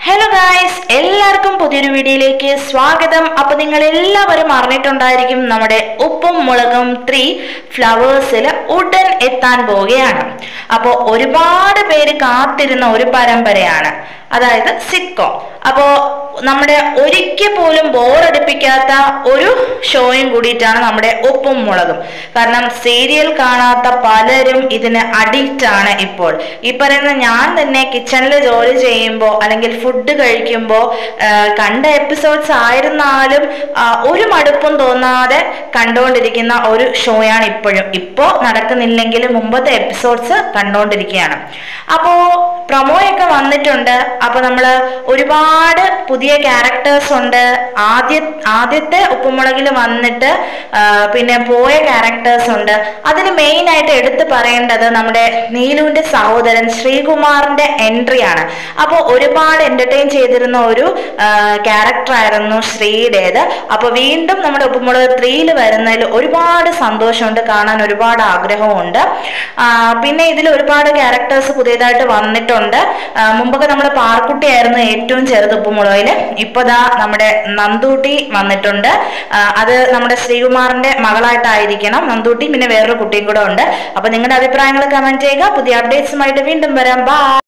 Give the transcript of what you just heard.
hello guys എല്ലാവർക്കും പുതിയൊരു വീഡിയോയിലേക്ക് സ്വാഗതം അപ്പൊ നിങ്ങൾ എല്ലാവരും അറിഞ്ഞിട്ടുണ്ടായിരിക്കും നമ്മുടെ ഉപ്പും മുളകും ത്രീ ഫ്ലവേഴ്സിൽ ഉടൻ എത്താൻ പോവുകയാണ് അപ്പോൾ ഒരുപാട് പേര് കാത്തിരുന്ന ഒരു പരമ്പരയാണ് അതായത് സിറ്റ്കോം അപ്പോ നമ്മുടെ ഒരിക്കൽ പോലും ബോറടിപ്പിക്കാത്ത ഒരു ഷോയും കൂടിയിട്ടാണ് നമ്മുടെ ഉപ്പും മുളകും കാരണം സീരിയൽ കാണാത്ത പലരും ഇതിന് അഡിക്റ്റ് ആണ് ഇപ്പോൾ ഈ പറയുന്ന ഞാൻ തന്നെ കിച്ചണിൽ ജോലി ചെയ്യുമ്പോൾ അല്ലെങ്കിൽ ഫുഡ് കഴിക്കുമ്പോൾ കണ്ട എപ്പിസോഡ്സ് ആയിരുന്നാലും ആ, ഒരു മടുപ്പും തോന്നാതെ കണ്ടുകൊണ്ടിരിക്കുന്ന ഒരു ഷോയാണ് ഇപ്പോഴും ഇപ്പോൾ നടക്കുന്നില്ലെങ്കിലും മുമ്പത്തെ എപ്പിസോഡ്സ് കണ്ടുകൊണ്ടിരിക്കുകയാണ് അപ്പോൾ പ്രൊമോയൊക്കെ വന്നിട്ടുണ്ട് അപ്പോൾ നമ്മൾ ഒരുപാട് പുതിയ ക്യാരക്ടേഴ്സ് ഉണ്ട് ആദ്യ ആദ്യത്തെ ഉപ്പുമുളകിൽ വന്നിട്ട് ആ, പിന്നെ പോയ ക്യാരക്ടേഴ്സ് ഉണ്ട് അതിന് മെയിൻ ആയിട്ട് എടുത്തു പറയേണ്ടത് നമ്മുടെ നീലുവിന്റെ സഹോദരൻ ശ്രീകുമാറിന്റെ എൻട്രി ആണ് അപ്പോൾ ഒരുപാട് എന്റർടൈൻ ചെയ്തിരുന്ന ഒരു ക്യാരക്ടർ ആയിരുന്നു ശ്രീയുടേത് അപ്പോൾ വീണ്ടും നമ്മുടെ ഉപ്പുമുളക് ത്രീയിൽ വരുന്നതിൽ ഒരുപാട് സന്തോഷമുണ്ട് കാണാൻ ഒരുപാട് ആഗ്രഹമുണ്ട് ആ, പിന്നെ ഇതിൽ ഒരുപാട് ക്യാരക്ടേഴ്സ് പുതിയതായിട്ട് വന്നിട്ടുണ്ട് ആ, മുമ്പൊക്കെ നമ്മൾ പാർക്കുട്ടിയായിരുന്നു ഏറ്റവും ചെറുത് ഉപ്പുമുളകില് ഇപ്പൊ ദാ നമ്മുടെ നന്ദൂട്ടി വന്നിട്ടുണ്ട് ആ, അത് നമ്മുടെ ശ്രീകുമാറിന്റെ മകളായിട്ടായിരിക്കണം നന്ദൂട്ടി പിന്നെ വേറൊരു കുട്ടിയും കൂടെ ഉണ്ട് അപ്പൊ നിങ്ങളുടെ അഭിപ്രായങ്ങൾ കമന്റ് ചെയ്യുക പുതിയ അപ്ഡേറ്റ്സുമായിട്ട് വീണ്ടും വരാം ബൈ